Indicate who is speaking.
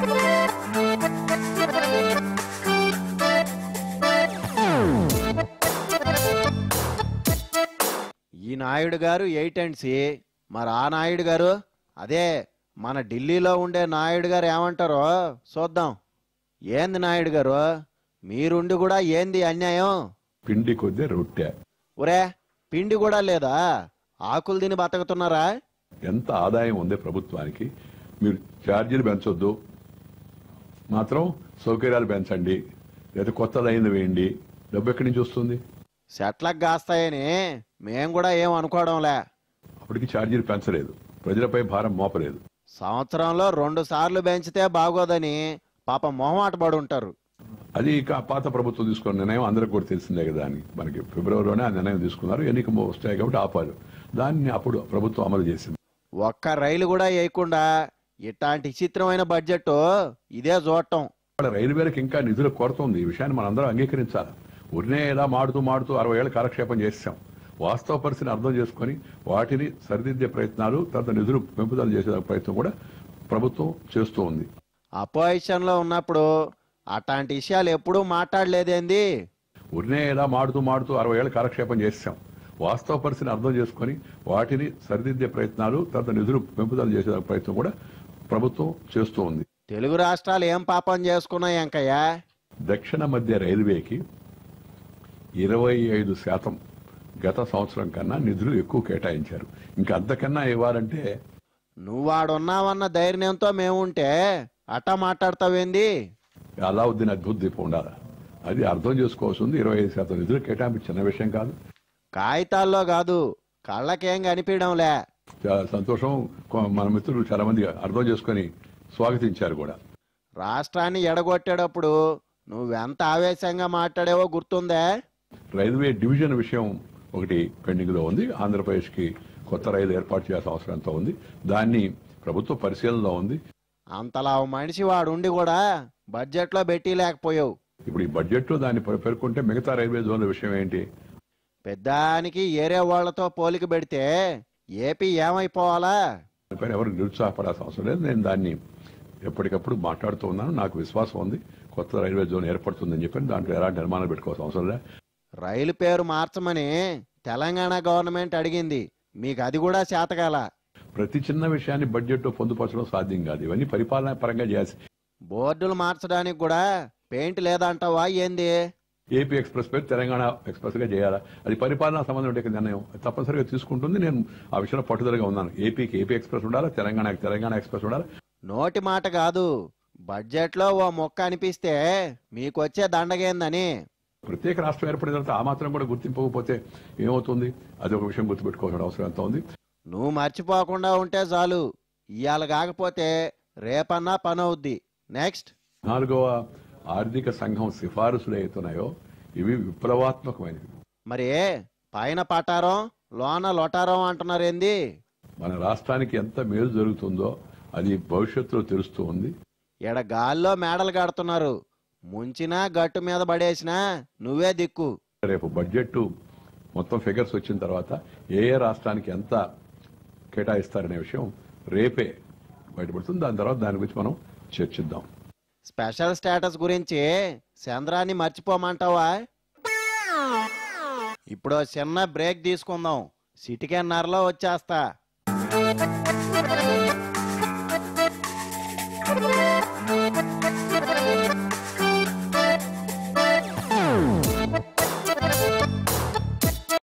Speaker 1: ఈ నాయుడు గారు eight and C మరి ఆ నాయుడు గారు అదే మన ఢిల్లీలో ఉండే నాయుడు గారు ఏమంటారో చూద్దాం ఏంది నాయుడు గారు మీరుండి కూడా ఏంది అన్యాయం
Speaker 2: పిండి కొద్దీ రొట్టె
Speaker 1: ఒరే పిండి కూడా లేదా ఆకులు తిని బతకుతున్నారా
Speaker 2: ఎంత ఆదాయం ఉంది ప్రభుత్వానికి మీరు ఛార్జీలు పెంచొద్దు మాత్రం సౌకర్యాలు పెంచండి లేదా కొత్తదైంది వేయండి డబ్బు ఎక్కడి నుంచి వస్తుంది
Speaker 1: సెట్లకు కాస్తాయని మేం కూడా ఏం అనుకోవడంలే
Speaker 2: అప్పటికి ఛార్జీలు పెంచలేదు ప్రజలపై భారం మోపలేదు
Speaker 1: సంవత్సరంలో రెండు సార్లు పెంచితే బాగోదని పాప మొహమాట పడి ఉంటారు
Speaker 2: అది ఇక పాత ప్రభుత్వం తీసుకున్న నిర్ణయం అందరికి కూడా తెలిసిందే కదా అని మనకి ఫిబ్రవరిలోనే ఆ నిర్ణయం తీసుకున్నారు ఎన్నిక వస్తాయి కాబట్టి ఆపారు దాన్ని అప్పుడు ప్రభుత్వం అమలు చేసింది
Speaker 1: ఒక్క రైలు కూడా వేయకుండా ఇట్లాంటి విచిత్రమైన బడ్జెట్ ఇదే చూడటం
Speaker 2: ఇక్కడ రైల్వేలకు ఇంకా నిధుల కొరత ఉంది ఈ విషయాన్ని మనం అందరం అంగీకరించాలి ఉరినే ఇలా మాడుతూ మాడుతూ అరవై ఏళ్ళు కాలక్షేపం చేసాం వాస్తవ పరిస్థితిని అర్థం చేసుకొని వాటిని సరిదిద్దే ప్రయత్నాలు తర్వాత నిధులు పెంపుదల చేసే ప్రయత్నం కూడా ప్రభుత్వం చేస్తూ ఉంది
Speaker 1: అపోజిషన్ లో ఉన్నప్పుడు అట్లాంటి విషయాలు ఎప్పుడూ మాట్లాడలేదేంది
Speaker 2: ఉరినే ఇలా మాడుతూ మాడుతూ అరవై ఏళ్ళు కాలక్షేపం చేసాం వాస్తవ పరిస్థితిని అర్థం చేసుకొని వాటిని సరిదిద్దే ప్రయత్నాలు తర్వాత నిధులు పెంపుదల చేసే ప్రయత్నం కూడా ప్రభుత్వం చేస్తూ ఉంది
Speaker 1: తెలుగు రాష్ట్రాలు ఏం పాపం చేసుకున్నాయి అంకయ్య
Speaker 2: దక్షిణ మధ్య రైల్వేకి ఇరవై ఐదు శాతం గత సంవత్సరం కన్నా నిధులు ఎక్కువ కేటాయించారు ఇంకా అంతకన్నా ఇవ్వాలంటే
Speaker 1: నువ్వాడున్నావన్న ధైర్యంతో మేముంటే అట్టా మాట్లాడతావేంది
Speaker 2: అలావుద్దీన్ అద్భుత దీపం ఉండాలి అది అర్థం చేసుకోవాల్సింది ఇరవై ఐదు శాతం నిధులు కేటాయింపు చిన్న విషయం కాదు
Speaker 1: కాగితాల్లో కాదు కళ్ళకేం కనిపించడంలే
Speaker 2: చాలా సంతోషం కొ- మన మిత్రులు చాలా మంది అర్థం చేసుకొని స్వాగతించారు కూడా
Speaker 1: రాష్ట్రాన్ని ఎడగొట్టేటప్పుడు నువ్వెంత ఆవేశంగా మాట్లాడేవో గుర్తుందే
Speaker 2: రైల్వే డివిజన్ విషయం ఒకటి పెండింగ్ లో ఉంది ఆంధ్రప్రదేశ్ కి కొత్త రైలు ఏర్పాటు చేయాల్సిన అవసరం ఎంతో ఉంది దాన్ని ప్రభుత్వ పరిశీలనలో ఉంది
Speaker 1: అంతలా ఓ మనిషి వాడుండి కూడా బడ్జెట్లో పెట్టి లేకపోయావు
Speaker 2: ఇప్పుడు ఈ బడ్జెట్ లో దాన్ని పేర్- పేర్కొంటే మిగతా రైల్వే జోన్ల విషయం ఏంటి
Speaker 1: పెద్దానికి ఏరే వాళ్లతో పోలిక పెడితే ఏపీ ఏమైపోవాలా
Speaker 2: దానిపైన ఎవరు నిరుత్సాహపడాల్సిన అవసరం లేదు నేను దాన్ని ఎప్పటికప్పుడు మాట్లాడుతూ ఉన్నాను నాకు విశ్వాసం ఉంది కొత్త రైల్వే జోన్ ఏర్పడుతుందని చెప్పి దాంట్లో ఎలాంటి నిర్మాణాలు పెట్టుకోవాల్సిన అవసరం లేదు
Speaker 1: రైలు పేరు మార్చమని తెలంగాణ గవర్నమెంట్ అడిగింది మీకు అది కూడా చేతకాల
Speaker 2: ప్రతి చిన్న విషయాన్ని బడ్జెట్ లో పొందుపరచడం సాధ్యం కాదు ఇవన్నీ పరిపాలన పరంగా చేయాల్సి
Speaker 1: బోర్డులు మార్చడానికి కూడా పెయింట్ లేదంటావా ఏంది
Speaker 2: ఏపీ ఎక్స్ప్రెస్ పేరు తెలంగాణ ఎక్స్ప్రెస్ గా చేయాలా అది పరిపాలనా సంబంధం ఉండే నిర్ణయం అది తప్పనిసరిగా తీసుకుంటుంది నేను ఆ విషయంలో పట్టుదలగా ఉన్నాను ఏపీకి ఏపీ ఎక్స్ప్రెస్ ఉండాలా తెలంగాణకి తెలంగాణ ఎక్స్ప్రెస్ ఉండాలి
Speaker 1: నోటి మాట కాదు బడ్జెట్లో ఓ మొక్క అనిపిస్తే మీకొచ్చే దండగేందని
Speaker 2: ప్రత్యేక రాష్ట్రం ఏర్పడిన తర్వాత ఆ మాత్రం కూడా గుర్తింపకపోతే ఏమవుతుంది అది ఒక విషయం గుర్తుపెట్టుకోవాల్సిన అవసరం ఎంత ఉంది
Speaker 1: నువ్వు మర్చిపోకుండా ఉంటే చాలు ఇవాళ కాకపోతే రేపన్నా పని అవుద్ది నెక్స్ట్
Speaker 2: నాలుగవ ఆర్థిక సంఘం సిఫారసులు అవుతున్నాయో ఇవి విప్లవాత్మకమైనవి
Speaker 1: మరి పైన పటారం లోన లొటారం అంటున్నారేంది
Speaker 2: మన రాష్ట్రానికి ఎంత మేలు జరుగుతుందో అది భవిష్యత్తులో తెలుస్తూ ఉంది
Speaker 1: ఎడ గాల్లో మేడలు కడుతున్నారు ముంచినా గట్టు మీద పడేసినా నువ్వే దిక్కు
Speaker 2: రేపు బడ్జెట్ మొత్తం ఫిగర్స్ వచ్చిన తర్వాత ఏ ఏ రాష్ట్రానికి ఎంత కేటాయిస్తారనే విషయం రేపే బయటపడుతుంది దాని తర్వాత దాని గురించి మనం చర్చిద్దాం
Speaker 1: స్పెషల్ స్టేటస్ గురించి చంద్రాన్ని మర్చిపోమంటావా ఇప్పుడు ఓ చిన్న బ్రేక్ తీసుకుందాం సిటికెన్నరలో వచ్చేస్తా